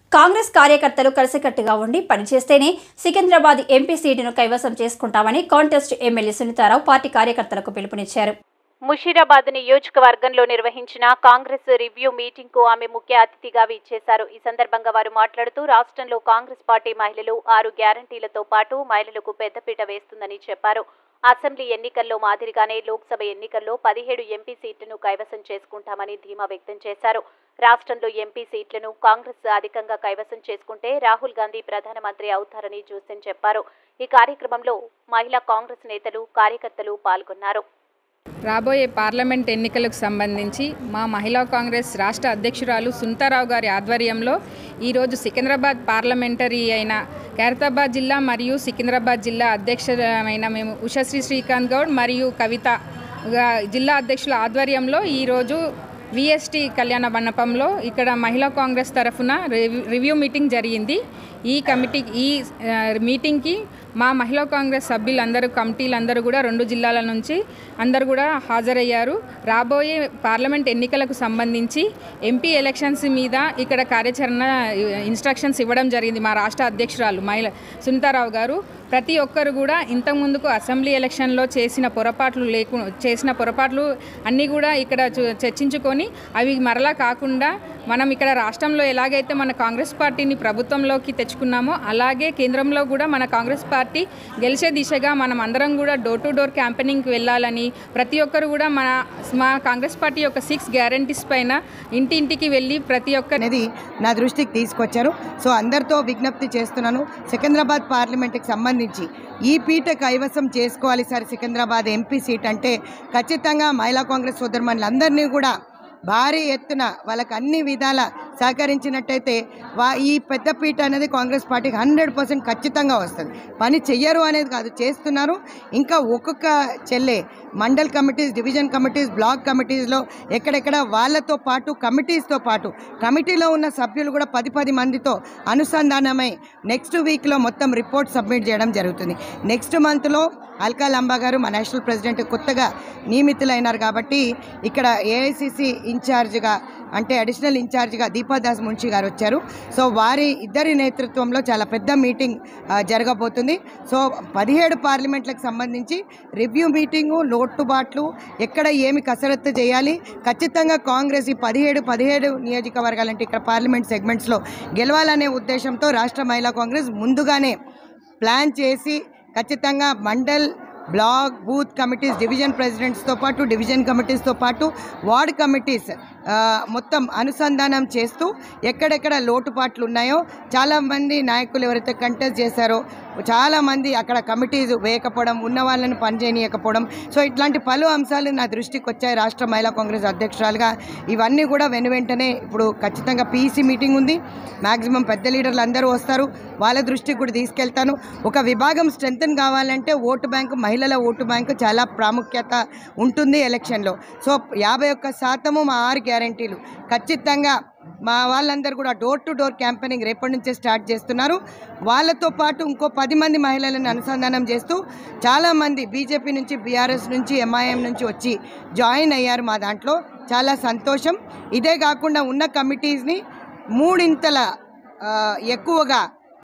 కాంగ్రెస్ కార్యకర్తలు కలిసికట్టుగా ఉండి పనిచేస్తేనే సికింద్రాబాద్ ఎంపీ సీటును కైవసం చేసుకుంటామని కాంటెస్ట్ ఎమ్మెల్యే సునీతారావు పార్టీ కార్యకర్తలకు పిలుపునిచ్చారు ముషీరాబాద్ నియోజకవర్గంలో నిర్వహించిన కాంగ్రెస్ రివ్యూ మీటింగ్ కు ఆమె ముఖ్య అతిథిగా విచ్చేశారు ఈ సందర్భంగా వారు మాట్లాడుతూ రాష్ట్రంలో కాంగ్రెస్ పార్టీ మహిళలు ఆరు గ్యారంటీలతో పాటు మహిళలకు పెద్దపీట వేస్తుందని చెప్పారు అసెంబ్లీ ఎన్నికల్లో మాదిరిగానే లోక్సభ ఎన్నికల్లో పదిహేడు ఎంపీ సీట్లను కైవసం చేసుకుంటామని ధీమా వ్యక్తం చేశారు రాష్ట్రంలో ఎంపీ సీట్లను కాంగ్రెస్ అధికంగా కైవసం చేసుకుంటే రాహుల్ గాంధీ ప్రధానమంత్రి అవుతారని జోసెన్ చెప్పారు ఈ కార్యక్రమంలో మహిళా కాంగ్రెస్ నేతలు కార్యకర్తలు పాల్గొన్నారు రాబోయే పార్లమెంట్ ఎన్నికలకు సంబంధించి మా మహిళా కాంగ్రెస్ రాష్ట్ర అధ్యక్షురాలు సునీతారావు గారి ఆధ్వర్యంలో ఈరోజు సికింద్రాబాద్ పార్లమెంటరీ అయిన ఖైరతాబాద్ జిల్లా మరియు సికింద్రాబాద్ జిల్లా అధ్యక్షులమైన మేము ఉషశ్రీ శ్రీకాంత్ గౌడ్ మరియు కవిత గా- జిల్లా అధ్యక్షుల ఆధ్వర్యంలో ఈరోజు విఎస్టీ కళ్యాణ మండపంలో ఇక్కడ మహిళా కాంగ్రెస్ తరఫున రివ్యూ- రివ్యూ మీటింగ్ జరిగింది ఈ కమిటీ ఈ ఆ, మీటింగ్కి మా మహిళా కాంగ్రెస్ సభ్యులందరూ కమిటీలందరూ కూడా రెండు జిల్లాల నుంచి అందరూ కూడా హాజరయ్యారు రాబోయే పార్లమెంట్ ఎన్నికలకు సంబంధించి ఎంపీ ఎలక్షన్స్ మీద ఇక్కడ కార్యాచరణ ఇన్స్ట్రక్షన్స్ ఇవ్వడం జరిగింది మా రాష్ట్ర అధ్యక్షురాలు మహిళ సునీతారావు గారు ప్రతి ఒక్కరు కూడా ఇంతకుముందుకు అసెంబ్లీ ఎలక్షన్లో చేసిన పొరపాట్లు లేకు చేసిన పొరపాట్లు అన్నీ కూడా ఇక్కడ చు- చర్చించుకొని అవి మరలా కాకుండా మనం ఇక్కడ రాష్ట్రంలో ఎలాగైతే మన కాంగ్రెస్ పార్టీని ప్రభుత్వంలోకి తెచ్చుకున్నామో అలాగే కేంద్రంలో కూడా మన కాంగ్రెస్ పార్టీ గెలిచే దిశగా మనం అందరం కూడా డోర్ టు డోర్ క్యాంపెయినింగ్కి వెళ్ళాలని ప్రతి ఒక్కరు కూడా మన మా కాంగ్రెస్ పార్టీ యొక్క సిక్స్ గ్యారంటీస్ పైన ఇంటింటికి వెళ్ళి ప్రతి ఒక్క అనేది నా దృష్టికి తీసుకొచ్చారు సో అందరితో విజ్ఞప్తి చేస్తున్నాను సికింద్రాబాద్ పార్లమెంట్కి సంబంధించి ఈ పీట కైవసం చేసుకోవాలి సార్ సికింద్రాబాద్ ఎంపీ సీట్ అంటే ఖచ్చితంగా మహిళా కాంగ్రెస్ సోదరుమణులందరినీ కూడా భారీ ఎత్తున వాళ్ళకి అన్ని విధాల సహకరించినట్టయితే వా ఈ పెద్ద పీట అనేది కాంగ్రెస్ పార్టీకి హండ్రెడ్ పర్సెంట్ ఖచ్చితంగా వస్తుంది పని చెయ్యరు అనేది కాదు చేస్తున్నారు ఇంకా ఒక్కొక్క చెల్లె mandal committees division committees block కమిటీస్లో ఎక్కడెక్కడ వాళ్ళతో పాటు కమిటీస్తో పాటు కమిటీలో ఉన్న సభ్యులు కూడా పది పది మందితో అనుసంధానమై నెక్స్ట్ వీక్లో మొత్తం రిపోర్ట్ సబ్మిట్ చేయడం జరుగుతుంది నెక్స్ట్ మంత్లో అల్కా లంబా గారు మా నేషనల్ ప్రెసిడెంట్ కొత్తగా నియమితులైనారు కాబట్టి ఇక్కడ ఏఐసిసి ఇన్ఛార్జ్గా అంటే అడిషనల్ ఇన్ఛార్జ్గా దీపాదాస్ మున్షి గారు వచ్చారు సో వారి ఇద్దరి నేతృత్వంలో చాలా పెద్ద మీటింగ్ ఆ, జరగబోతుంది సో పదిహేడు పార్లమెంట్లకు సంబంధించి రివ్యూ మీటింగు లోటుబాట్లు ఎక్కడ ఏమి కసరత్తు చేయాలి ఖచ్చితంగా కాంగ్రెస్ ఈ పదిహేడు పదిహేడు నియోజకవర్గాలంటే ఇక్కడ పార్లమెంట్ సెగ్మెంట్స్లో గెలవాలనే ఉద్దేశంతో రాష్ట్ర మహిళా కాంగ్రెస్ ముందుగానే ప్లాన్ చేసి ఖచ్చితంగా mandal block booth committees division ప్రెసిడెంట్స్తో పాటు డివిజన్ కమిటీస్తో పాటు వార్డ్ కమిటీస్ ఆ, మొత్తం అనుసంధానం చేస్తూ ఎక్కడెక్కడ లోటుపాట్లు ఉన్నాయో చాలామంది నాయకులు ఎవరైతే కంటెస్ట్ చేశారో చాలామంది అక్కడ కమిటీస్ వేయకపోవడం ఉన్న వాళ్ళని పనిచేయనీయకపోవడం సో ఇట్లాంటి పలు అంశాలు నా దృష్టికి వచ్చాయి రాష్ట్ర మహిళా కాంగ్రెస్ అధ్యక్షురాలుగా ఇవన్నీ కూడా వెను వెంటనే ఇప్పుడు ఖచ్చితంగా పీసీ మీటింగ్ ఉంది మ్యాక్సిమం పెద్ద లీడర్లు అందరూ వస్తారు వాళ్ళ దృష్టికి కూడా తీసుకెళ్తాను ఒక విభాగం స్ట్రెంగ్తన్ కావాలంటే ఓటు బ్యాంకు మహిళల ఓటు బ్యాంకు చాలా ప్రాముఖ్యత ఉంటుంది ఎలక్షన్లో సో యాభై ఒక్క శాతము మా ఆరు గ్యారంటీలు ఖచ్చితంగా మా వాళ్ళందరూ కూడా డోర్ టు డోర్ క్యాంపెయినింగ్ రేపటి నుంచే స్టార్ట్ చేస్తున్నారు వాళ్ళతో పాటు ఇంకో పది మంది మహిళలను అనుసంధానం చేస్తూ చాలామంది బీజేపీ నుంచి బీఆర్ఎస్ నుంచి ఎంఐఎం నుంచి వచ్చి జాయిన్ అయ్యారు మా దాంట్లో చాలా సంతోషం ఇదే కాకుండా ఉన్న కమిటీస్ని మూడింతల ఆ, ఎక్కువగా